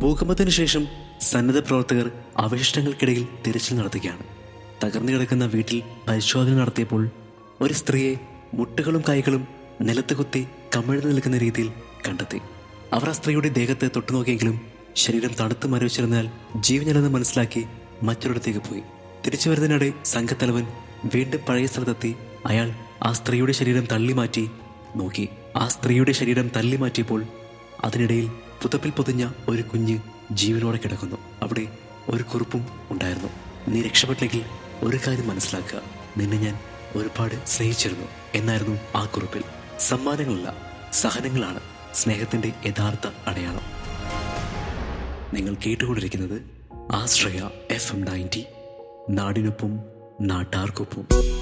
ഭൂകമ്പത്തിന് ശേഷം സന്നദ്ധ പ്രവർത്തകർ അവശിഷ്ടങ്ങൾക്കിടയിൽ തിരച്ചിൽ നടത്തുകയാണ് തകർന്നു കിടക്കുന്ന വീട്ടിൽ പരിശോധന നടത്തിയപ്പോൾ ഒരു സ്ത്രീയെ മുട്ടുകളും കൈകളും നിലത്ത് കുത്തി കമിഴ്ന്നു നിൽക്കുന്ന രീതിയിൽ കണ്ടെത്തി അവർ ആ സ്ത്രീയുടെ ദേഹത്തെ തൊട്ടുനോക്കിയെങ്കിലും ശരീരം തണുത്ത് മരവിച്ചിരുന്നാൽ ജീവനില്ലെന്ന് മനസ്സിലാക്കി മറ്റൊരിടത്തേക്ക് പോയി തിരിച്ചു വരുന്നതിനിടെ സംഘത്തലവൻ വീണ്ടും പഴയ സ്ഥലത്തെത്തി അയാൾ ആ സ്ത്രീയുടെ ശരീരം തള്ളി മാറ്റി നോക്കി ആ സ്ത്രീയുടെ ശരീരം തള്ളി മാറ്റിയപ്പോൾ അതിനിടയിൽ പുതപ്പിൽ പൊതിഞ്ഞ ഒരു കുഞ്ഞ് ജീവനോടെ കിടക്കുന്നു അവിടെ ഒരു കുറിപ്പും ഉണ്ടായിരുന്നു നീ രക്ഷപ്പെട്ടെങ്കിൽ ഒരു കാര്യം മനസ്സിലാക്കുക നിന്നെ ഞാൻ ഒരുപാട് സ്നേഹിച്ചിരുന്നു എന്നായിരുന്നു ആ കുറിപ്പിൽ സമ്മാനങ്ങളല്ല സഹനങ്ങളാണ് സ്നേഹത്തിന്റെ യഥാർത്ഥ അടയാളം നിങ്ങൾ കേട്ടുകൊണ്ടിരിക്കുന്നത് ആശ്രയ എഫ് എം നയൻറ്റി നാടിനൊപ്പം നാട്ടാർക്കൊപ്പം